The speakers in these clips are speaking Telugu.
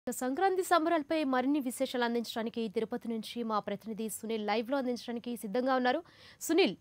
ఇక సంక్రాంతి సంబరాలపై మరిన్ని విశేషాలు అందించడానికి తిరుపతి నుంచి మా ప్రతినిధి సునీల్ లైవ్ లో అందించడానికి సిద్ధంగా ఉన్నారు సునీల్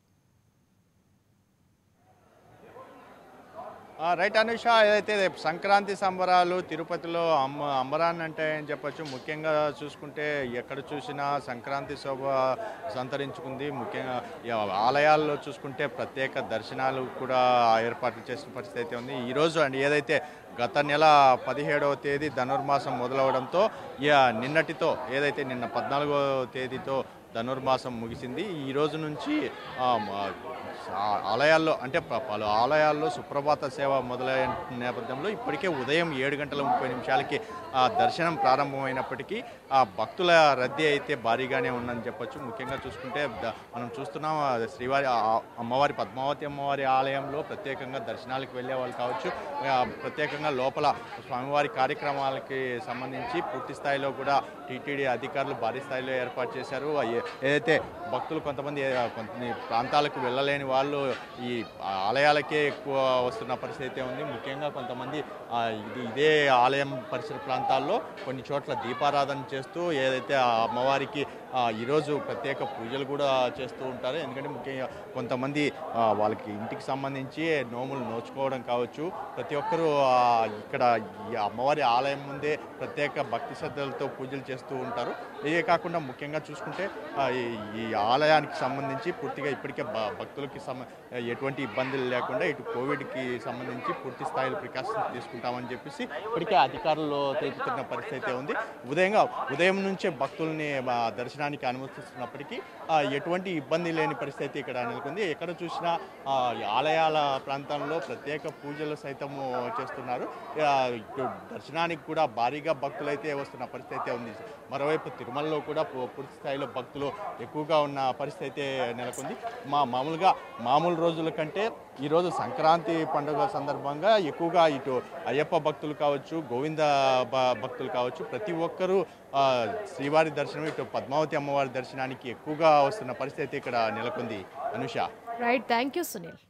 ఆ, రైట్ అనుష ఏదైతే రేపు సంక్రాంతి సంబరాలు తిరుపతిలో అమ్మ అంబరాన్ని అంటే అని చెప్పొచ్చు ముఖ్యంగా చూసుకుంటే ఎక్కడ చూసినా సంక్రాంతి శోభ సంతరించుకుంది ముఖ్యంగా ఈ ఆలయాల్లో చూసుకుంటే ప్రత్యేక దర్శనాలు కూడా ఏర్పాట్లు చేసిన పరిస్థితి అయితే ఉంది ఈరోజు అండ్ ఏదైతే గత నెల పదిహేడవ తేదీ ధనుర్మాసం మొదలవడంతో ఇక నిన్నటితో ఏదైతే నిన్న పద్నాలుగో తేదీతో ధనుర్మాసం ముగిసింది ఈ రోజు నుంచి ఆ, మ- ఆ- ఆలయాల్లో అంటే ప- పలు ఆలయాల్లో సుప్రభాత సేవ మొదలైన నేపథ్యంలో ఇప్పటికే ఉదయం ఏడు గంటల ముప్పై నిమిషాలకి ఆ దర్శనం ప్రారంభమైనప్పటికీ ఆ భక్తుల రద్దీ అయితే భారీగానే ఉందని చెప్పొచ్చు ముఖ్యంగా చూసుకుంటే ద- మనం చూస్తున్నాం ఆ శ్రీవారి ఆ- ఆ అమ్మవారి పద్మావతి అమ్మవారి ఆలయంలో ప్రత్యేకంగా దర్శనాలకు వెళ్ళే వాళ్ళు కావచ్చు ఆ, ప్రత్యేకంగా లోపల స్వామివారి కార్యక్రమాలకి సంబంధించి పూర్తి స్థాయిలో కూడా టీటీడీ అధికారులు భారీ స్థాయిలో ఏర్పాటు చేశారు ఆ ఏ- ఏదైతే భక్తులు కొంతమంది ఆ, కొన్ని ప్రాంతాలకు వెళ్ళలేని వాళ్ళు ఈ ఆలయాలకే ఎక్కువ వస్తున్న పరిస్థితి అయితే ఉంది ముఖ్యంగా కొంతమంది ఆ, ఇది ఇదే ఆలయం పరిసర ప్రాంతాల్లో కొన్ని చోట్ల దీపారాధన చేస్తూ ఏదైతే ఆ అమ్మవారికి ఆ, ఈరోజు ప్రత్యేక పూజలు కూడా చేస్తూ ఉంటారు ఎందుకంటే ముఖ్యంగా కొంతమంది ఆ, వాళ్ళకి ఇంటికి సంబంధించి నోములు నోచుకోవడం కావచ్చు ప్రతి ఒక్కరూ ఆ, ఇక్కడ ఈ అమ్మవారి ఆలయం ముందే ప్రత్యేక భక్తి శ్రద్ధలతో పూజలు చేస్తూ ఉంటారు ఇదే కాకుండా ముఖ్యంగా చూసుకుంటే ఆ, ఈ- ఈ ఆలయానికి సంబంధించి పూర్తిగా ఇప్పటికే భ- భక్తులకి సమ ఎటువంటి ఇబ్బందులు లేకుండా ఇటు కోవిడ్కి సంబంధించి పూర్తి స్థాయిలో ప్రికాషన్స్ తీసుకుంటామని చెప్పేసి ఇప్పటికే అధికారులు తెలుపుతున్న పరిస్థితి అయితే ఉంది ఉదయంగా ఉదయం నుంచే భక్తుల్ని ఆ, దర్శనానికి అనుమతిస్తున్నప్పటికీ ఆ, ఎటువంటి ఇబ్బంది లేని పరిస్థితి ఇక్కడ నెలకొంది ఎక్కడ చూసినా ఆ, ఈ ఆలయాల ప్రాంతంలో ప్రత్యేక పూజలు సైతము చేస్తున్నారు ఆ, ఇటు దర్శనానికి కూడా భారీగా భక్తులు అయితే వస్తున్న పరిస్థితి అయితే ఉంది మరోవైపు తిరుమలలో కూడా పూ- పూర్తి స్థాయిలో భక్తులు ఎక్కువగా ఉన్న పరిస్థితి అయితే నెలకొంది మా మామూలుగా మామూలు రోజుల కంటే ఈరోజు సంక్రాంతి పండుగ సందర్భంగా ఎక్కువగా ఇటు అయ్యప్ప భక్తులు కావచ్చు గోవింద భ- భక్తులు కావచ్చు ప్రతి ఒక్కరూ ఆ, శ్రీవారి దర్శనం ఇటు పద్మావతి అమ్మవారి దర్శనానికి ఎక్కువగా వస్తున్న పరిస్థితి అయితే ఇక్కడ నెలకొంది Anusha right thank you Sunil